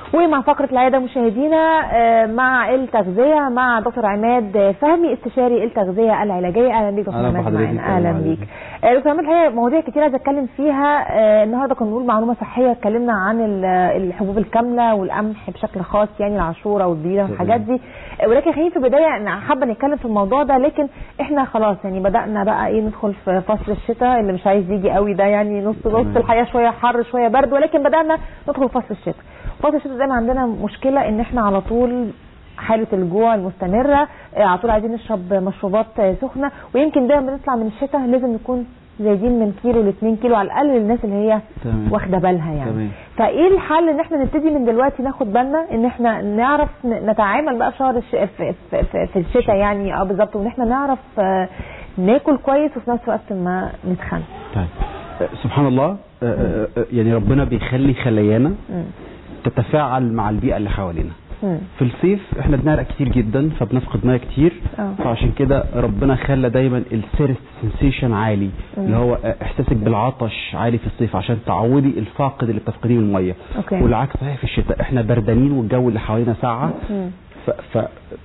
ومع فقرة العيادة مشاهدينا آه، مع التغذية مع دكتور عماد فهمي استشاري التغذية العلاجية اهلا بيك دكتور أهلا عماد بحضرتك، معانا. أهلا اهلا بيك. بيك آه، دكتور عماد الحقيقة مواضيع كتير عايزة اتكلم فيها آه، النهارده كنا بنقول معلومة صحية اتكلمنا عن ال- الحبوب الكاملة والقمح بشكل خاص يعني العاشورة والدقيقة والحاجات دي آه، ولكن خلينا في البداية أنا حابة نتكلم في الموضوع ده لكن احنا خلاص يعني بدأنا بقى ايه ندخل في فصل الشتاء اللي مش عايز يجي قوي ده يعني نص نص تمام. الحياة شوية حر شوية برد ولكن بدأنا ندخل في فصل الشتاء فصل الشتاء دايما عندنا مشكلة ان احنا على طول حالة الجوع المستمرة آه، على طول عايزين نشرب مشروبات آه، سخنة ويمكن دايما بنطلع من الشتاء لازم نكون زايدين من كيلو ل 2 كيلو على الاقل للناس اللي هي تمام. واخده بالها يعني تمام. فايه الحل ان احنا نبتدي من دلوقتي ناخد بالنا ان احنا نعرف ن- نتعامل بقى في شهر الش... في, في, في, في الشتاء يعني اه بالظبط وان احنا نعرف آه، ناكل كويس وفي نفس الوقت ما نتخن طيب آه، سبحان الله آه، آه، آه، يعني ربنا بيخلي خلايانا مم. تتفاعل مع البيئة اللي حوالينا مم. في الصيف احنا بنعرق كتير جدا فبنفقد ميه كتير اه. فعشان كده ربنا خلى دايما الثيرست سنسيشن عالي مم. اللي هو اه، احساسك بالعطش عالي في الصيف عشان تعودي الفاقد اللي بتفقديه من الميه اوكي. والعكس صحيح في الشتاء احنا بردانين والجو اللي حوالينا ساقعه مم. ف, ف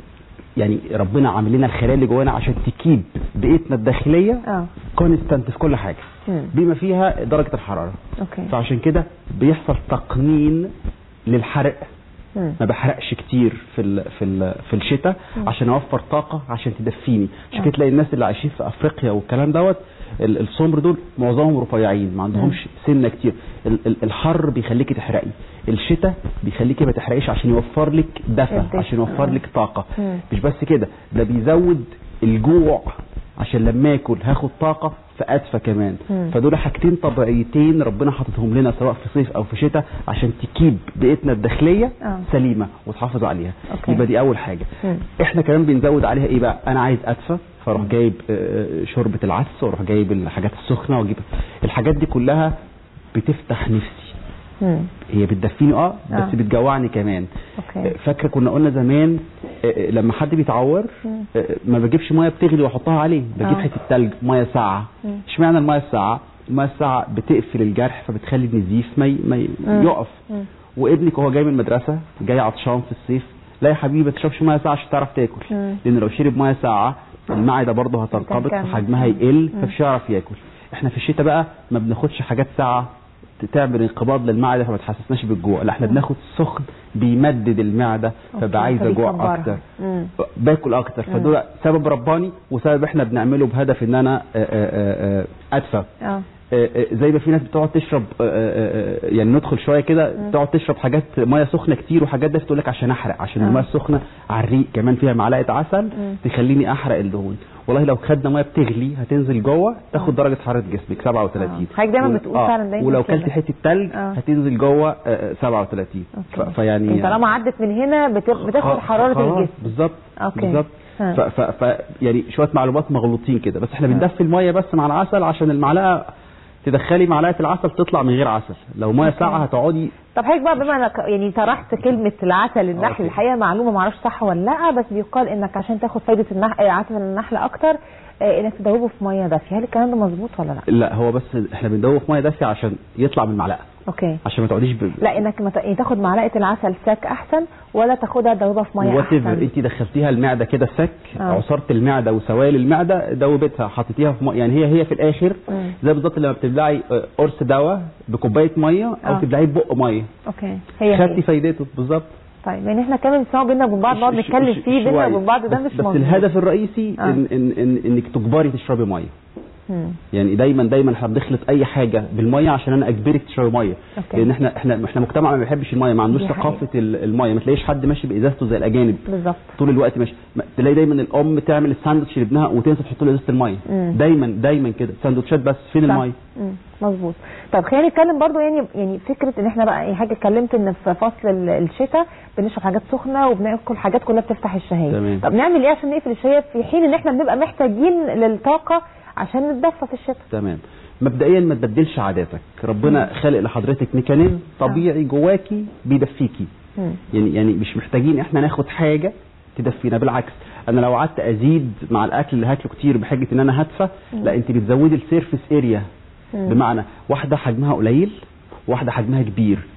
يعني ربنا عامل لنا الخلايا اللي جوانا عشان تكيب بيئتنا الداخليه اه كونستانت في كل حاجه مم. بما فيها درجه الحراره اوكي فعشان كده بيحصل تقنين للحرق مم. ما بحرقش كتير في ال في ال في الشتاء عشان اوفر طاقه عشان تدفيني عشان كده تلاقي الناس اللي عايشين في افريقيا والكلام دوت ال- السمر دول معظمهم رفيعين ما عندهمش سنه كتير ال- ال- الحر بيخليكي تحرقي الشتاء بيخليكي ما تحرقيش عشان يوفر لك دفى الدفء. عشان يوفر آه. لك طاقه مم. مش بس كده ده بيزود الجوع عشان لما اكل هاخد طاقه فادفى كمان مم. فدول حاجتين طبيعيتين ربنا حاططهم لنا سواء في صيف او في شتاء عشان تكيب بيئتنا الداخليه آه. سليمه وتحافظ عليها أوكي. يبقى دي اول حاجه مم. احنا كمان بنزود عليها ايه بقى انا عايز ادفى فاروح جايب آه، شوربه العدس واروح جايب الحاجات السخنه واجيب الحاجات دي كلها بتفتح نفسي مم. هي بتدفيني اه آه. بس بتجوعني كمان اوكي آه، فاكره كنا قلنا زمان آه، آه، لما حد بيتعور مم. آه، ما بجيبش ميه بتغلي واحطها عليه بجيب آه. حته تلج ميه ساقعه مم. اشمعنى الميه الساقعه الميه الساقعه بتقفل الجرح فبتخلي النزيف ما ي- ما ي- مم. يقف مم. وابنك وهو جاي من المدرسه جاي عطشان في الصيف لا يا حبيبي ما تشربش ميه ساقعه عشان تعرف تاكل مم. لان لو شرب ميه ساقعه المعده برضه هتنقبض هتنكمل. فحجمها يقل فمش هيعرف ياكل احنا في الشتاء بقى ما بناخدش حاجات ساقعه تعمل انقباض للمعده فما تحسسناش بالجوع لا احنا بناخد سخن بيمدد المعده أوكي، فبقى عايز اجوع فبيكبرها. اكتر مم. باكل اكتر فدول سبب رباني وسبب احنا بنعمله بهدف ان انا آه، آه، آه، ادفى اه آه، آه، زي ما في ناس بتقعد تشرب آه، آه، آه، يعني ندخل شويه كده تقعد تشرب حاجات ميه سخنه كتير وحاجات ده تقول لك عشان احرق عشان آه. الميه السخنه على الريق كمان فيها معلقه عسل تخليني احرق الدهون والله لو خدنا ميه بتغلي هتنزل جوه تاخد درجه حراره جسمك 37 آه. حضرتك دايما ول- بتقول فعلا دايما ولو كده. كلت حته تلج آه. هتنزل جوه آه، 37 ف- اوكي فيعني يعني طالما عدت من هنا بت- بتاخد خ- حراره خلاص، الجسم بالظبط أوكي. بالظبط ها. ف, ف, ف يعني شويه معلومات مغلوطين كده بس احنا ها. بندفي الميه بس مع العسل عشان المعلقه تدخلي معلقه العسل تطلع من غير عسل لو ميه ساقعه هتقعدي طب حضرتك بقى بما انك يعني طرحت كلمه العسل النحل أوكي. الحقيقه معلومه ما اعرفش صح ولا لا بس بيقال انك عشان تاخد فايده النح... آه، عسل النحل اكتر آه، انك تدوبه في ميه دافيه هل الكلام ده مظبوط ولا لا؟ لا هو بس احنا بندوب في ميه دافيه عشان يطلع من المعلقه اوكي عشان ما تقعديش ب... لا انك مت... يعني تاخد معلقه العسل ساك احسن ولا تاخدها تدوبها في ميه وات احسن؟ انت دخلتيها المعده كده سك آه. عصاره المعده وسوائل المعده دوبتها حطيتيها في ميه يعني هي هي في الاخر مم. زي بالظبط لما بتبلعي آه، قرص دواء بكوبايه ميه او آه. تبلعيه ببق ميه اوكي هي خدتي هي فايدته بالظبط طيب يعني احنا كمان بنسمع بينا وبين بعض نقعد ش- نتكلم ش- فيه بينا شوية. وبين بعض ده بس مش بس مظبوط الهدف الرئيسي آه. إن, إن, إن انك تجبري تشربي ميه مم. يعني دايما دايما احنا بنخلط اي حاجه بالميه عشان انا اجبرك تشربي ميه أوكي. لان احنا احنا احنا مجتمع ما بيحبش الميه ما عندوش دي حقيقة. ثقافه ال- الميه ما تلاقيش حد ماشي بازازته زي الاجانب بالظبط طول الوقت ماشي ما- تلاقي دايما الام تعمل الساندوتش لابنها وتنسى تحط له ازازه الميه مم. دايما دايما كده ساندوتشات بس فين صح. الميه مم. مظبوط طب خلينا نتكلم برضو يعني يعني فكره ان احنا بقى يعني حاجه اتكلمت ان في فصل ال- الشتاء بنشرب حاجات سخنه وبناكل حاجات كلها بتفتح الشهيه تمام. طب نعمل ايه عشان نقفل الشهيه في حين ان احنا بنبقى محتاجين للطاقه عشان نتدفى في الشتاء تمام مبدئيا ما تبدلش عاداتك ربنا خالق لحضرتك ميكانيزم طبيعي جواكي بيدفيكي مم. يعني يعني مش محتاجين احنا ناخد حاجه تدفينا بالعكس انا لو قعدت ازيد مع الاكل اللي هاكله كتير بحجه ان انا هدفى لا انت بتزودي السيرفيس اريا مم. بمعنى واحده حجمها قليل واحده حجمها كبير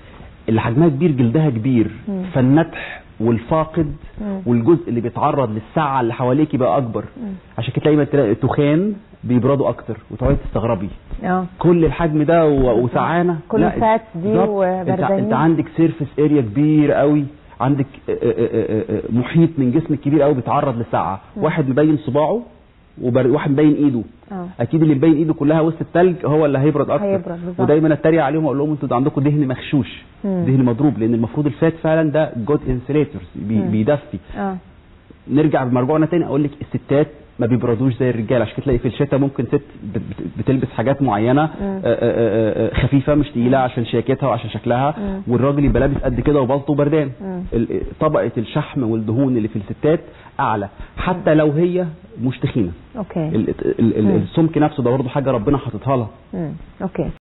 اللي حجمها كبير جلدها كبير مم. فالنتح والفاقد مم. والجزء اللي بيتعرض للسعه اللي حواليك يبقى اكبر مم. عشان كده تلاقي تلاقي تخان بيبردوا اكتر وتقعدي تستغربي اه كل الحجم ده و- وسعانه كل لا، الفات دي بالظبط. انت, وبردانين. انت عندك سيرفس اريا كبير قوي عندك اه، اه، اه، اه، محيط من جسمك كبير قوي بيتعرض للسعه مم. واحد مبين صباعه وواحد مبين ايده اه اكيد اللي مبين ايده كلها وسط التلج هو اللي هيبرد اكتر هيبرد بالظبط. ودايما اتريق عليهم واقول لهم انتوا ده عندكم دهن مغشوش مم. دهن مضروب لان المفروض الفات فعلا ده جود انسليتورز بي مم. بيدفي اه نرجع بمرجوعنا تاني اقول لك الستات ما بيبردوش زي الرجاله عشان كده تلاقي في الشتاء ممكن ست بت- بت- بتلبس حاجات معينه آه، آه، آه، آه، خفيفه مش تقيله عشان شياكتها وعشان شكلها مم. والراجل يبقى لابس قد كده وبلطو وبردان مم. ال- طبقه الشحم والدهون اللي في الستات اعلى حتى لو هي مش تخينه اوكي ال- ال- ال- مم. السمك نفسه ده برضه حاجه ربنا حاططها لها مم. اوكي